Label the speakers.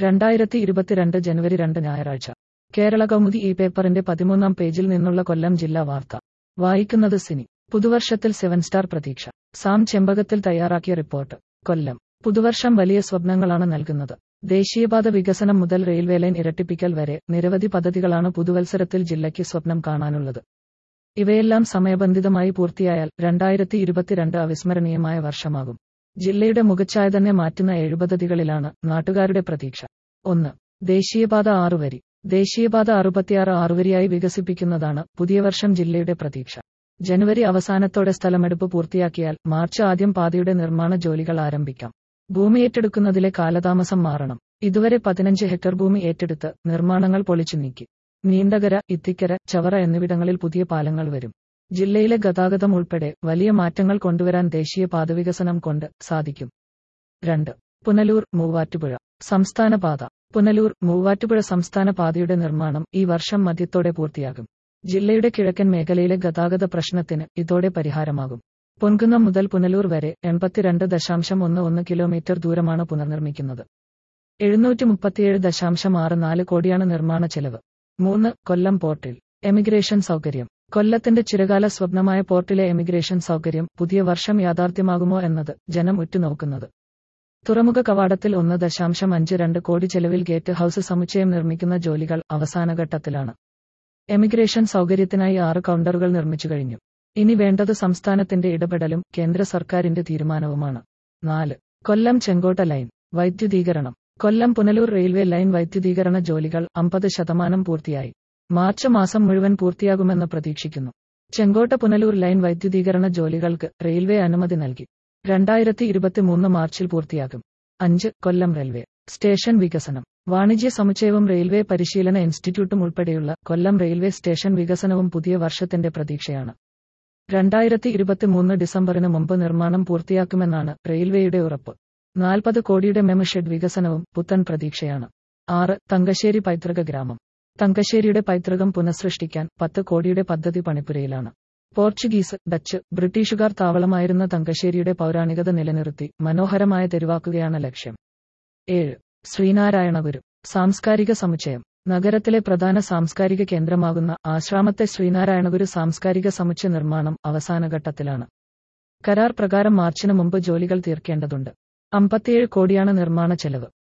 Speaker 1: രണ്ടായിരത്തി ഇരുപത്തിരണ്ട് ജനുവരി രണ്ട് ഞായറാഴ്ച കേരള കൗമുദി ഈ പേപ്പറിന്റെ പതിമൂന്നാം പേജിൽ നിന്നുള്ള കൊല്ലം ജില്ലാ വാർത്ത വായിക്കുന്നത് സിനി പുതുവർഷത്തിൽ സെവൻ സ്റ്റാർ പ്രതീക്ഷ സാം ചെമ്പകത്തിൽ തയ്യാറാക്കിയ റിപ്പോർട്ട് കൊല്ലം പുതുവർഷം വലിയ സ്വപ്നങ്ങളാണ് നൽകുന്നത് ദേശീയപാത വികസനം മുതൽ റെയിൽവേ ലൈൻ ഇരട്ടിപ്പിക്കൽ വരെ നിരവധി പദ്ധതികളാണ് പുതുവത്സരത്തിൽ ജില്ലയ്ക്ക് സ്വപ്നം കാണാനുള്ളത് ഇവയെല്ലാം സമയബന്ധിതമായി പൂർത്തിയായാൽ രണ്ടായിരത്തി ഇരുപത്തിരണ്ട് അവിസ്മരണീയമായ വർഷമാകും ജില്ലയുടെ മുഖച്ഛായ തന്നെ മാറ്റുന്ന ഏഴു പദ്ധതികളിലാണ് നാട്ടുകാരുടെ പ്രതീക്ഷ ഒന്ന് ദേശീയപാത ആറുവരി ദേശീയപാത അറുപത്തിയാറ് ആറുവരിയായി വികസിപ്പിക്കുന്നതാണ് പുതിയ വർഷം ജില്ലയുടെ പ്രതീക്ഷ ജനുവരി അവസാനത്തോടെ സ്ഥലമെടുപ്പ് പൂർത്തിയാക്കിയാൽ മാർച്ച് ആദ്യം പാതയുടെ നിർമ്മാണ ജോലികൾ ആരംഭിക്കാം ഭൂമി ഏറ്റെടുക്കുന്നതിലെ കാലതാമസം മാറണം ഇതുവരെ പതിനഞ്ച് ഹെക്ടർ ഭൂമി ഏറ്റെടുത്ത് നിർമ്മാണങ്ങൾ പൊളിച്ചു നീക്കി നീണ്ടകര ഇത്തിക്കര ചവറ എന്നിവിടങ്ങളിൽ പുതിയ പാലങ്ങൾ വരും ജില്ലയിലെ ഗതാഗതം ഉൾപ്പെടെ വലിയ മാറ്റങ്ങൾ കൊണ്ടുവരാൻ ദേശീയ പാതവികസനം കൊണ്ട് സാധിക്കും രണ്ട് പുനലൂർ മൂവാറ്റുപുഴ സംസ്ഥാന പാത പുനലൂർ മൂവാറ്റുപുഴ സംസ്ഥാന പാതയുടെ നിർമ്മാണം ഈ വർഷം മധ്യത്തോടെ പൂർത്തിയാകും ജില്ലയുടെ കിഴക്കൻ മേഖലയിലെ ഗതാഗത പ്രശ്നത്തിന് ഇതോടെ പരിഹാരമാകും പൊൻകുന്നം മുതൽ പുനലൂർ വരെ എൺപത്തിരണ്ട് ദശാംശം ഒന്ന് ഒന്ന് കിലോമീറ്റർ ദൂരമാണ് പുനർനിർമ്മിക്കുന്നത് എഴുന്നൂറ്റി മുപ്പത്തിയേഴ് ദശാംശം ആറ് നാല് കോടിയാണ് നിർമ്മാണ ചെലവ് മൂന്ന് കൊല്ലം പോർട്ടിൽ എമിഗ്രേഷൻ സൗകര്യം കൊല്ലത്തിന്റെ ചിരകാല സ്വപ്നമായ പോർട്ടിലെ എമിഗ്രേഷൻ സൗകര്യം പുതിയ വർഷം യാഥാർത്ഥ്യമാകുമോ എന്നത് ജനം ഉറ്റുനോക്കുന്നത് തുറമുഖ കവാടത്തിൽ ഒന്ന് ദശാംശം അഞ്ച് രണ്ട് കോടി ചെലവിൽ ഗേറ്റ് ഹൌസ് സമുച്ചയം നിർമ്മിക്കുന്ന ജോലികൾ അവസാനഘട്ടത്തിലാണ് എമിഗ്രേഷൻ സൗകര്യത്തിനായി ആറ് കൗണ്ടറുകൾ നിർമ്മിച്ചു കഴിഞ്ഞു ഇനി വേണ്ടത് സംസ്ഥാനത്തിന്റെ ഇടപെടലും കേന്ദ്ര സർക്കാരിന്റെ തീരുമാനവുമാണ് നാല് കൊല്ലം ചെങ്കോട്ട ലൈൻ വൈദ്യുതീകരണം കൊല്ലം പുനലൂർ റെയിൽവേ ലൈൻ വൈദ്യുതീകരണ ജോലികൾ അമ്പത് ശതമാനം പൂർത്തിയായി മാർച്ച് മാസം മുഴുവൻ പൂർത്തിയാകുമെന്ന് പ്രതീക്ഷിക്കുന്നു ചെങ്കോട്ട പുനലൂർ ലൈൻ വൈദ്യുതീകരണ ജോലികൾക്ക് റെയിൽവേ അനുമതി നൽകി രണ്ടായിരത്തി ഇരുപത്തിമൂന്ന് മാർച്ചിൽ പൂർത്തിയാകും അഞ്ച് കൊല്ലം റെയിൽവേ സ്റ്റേഷൻ വികസനം വാണിജ്യ സമുച്ചയവും റെയിൽവേ പരിശീലന ഇൻസ്റ്റിറ്റ്യൂട്ടും ഉൾപ്പെടെയുള്ള കൊല്ലം റെയിൽവേ സ്റ്റേഷൻ വികസനവും പുതിയ വർഷത്തിന്റെ പ്രതീക്ഷയാണ് രണ്ടായിരത്തി ഇരുപത്തിമൂന്ന് ഡിസംബറിന് മുമ്പ് നിർമ്മാണം പൂർത്തിയാക്കുമെന്നാണ് റെയിൽവേയുടെ ഉറപ്പ് നാൽപ്പത് കോടിയുടെ മെമു ഷെഡ് വികസനവും പുത്തൻ പ്രതീക്ഷയാണ് ആറ് തങ്കശ്ശേരി പൈതൃക ഗ്രാമം തങ്കശ്ശേരിയുടെ പൈതൃകം പുനഃസൃഷ്ടിക്കാൻ പത്ത് കോടിയുടെ പദ്ധതി പണിപ്പുരയിലാണ് പോർച്ചുഗീസ് ഡച്ച് ബ്രിട്ടീഷുകാർ താവളമായിരുന്ന തങ്കശ്ശേരിയുടെ പൗരാണികത നിലനിർത്തി മനോഹരമായ തെരുവാക്കുകയാണ് ലക്ഷ്യം ഏഴ് ശ്രീനാരായണഗുരു സാംസ്കാരിക സമുച്ചയം നഗരത്തിലെ പ്രധാന സാംസ്കാരിക കേന്ദ്രമാകുന്ന ആശ്രാമത്തെ ശ്രീനാരായണഗുരു സാംസ്കാരിക സമുച്ചയ നിർമ്മാണം അവസാനഘട്ടത്തിലാണ് കരാർ പ്രകാരം മാർച്ചിന് മുമ്പ് ജോലികൾ തീർക്കേണ്ടതുണ്ട് അമ്പത്തിയേഴ് കോടിയാണ് നിർമ്മാണ ചെലവ്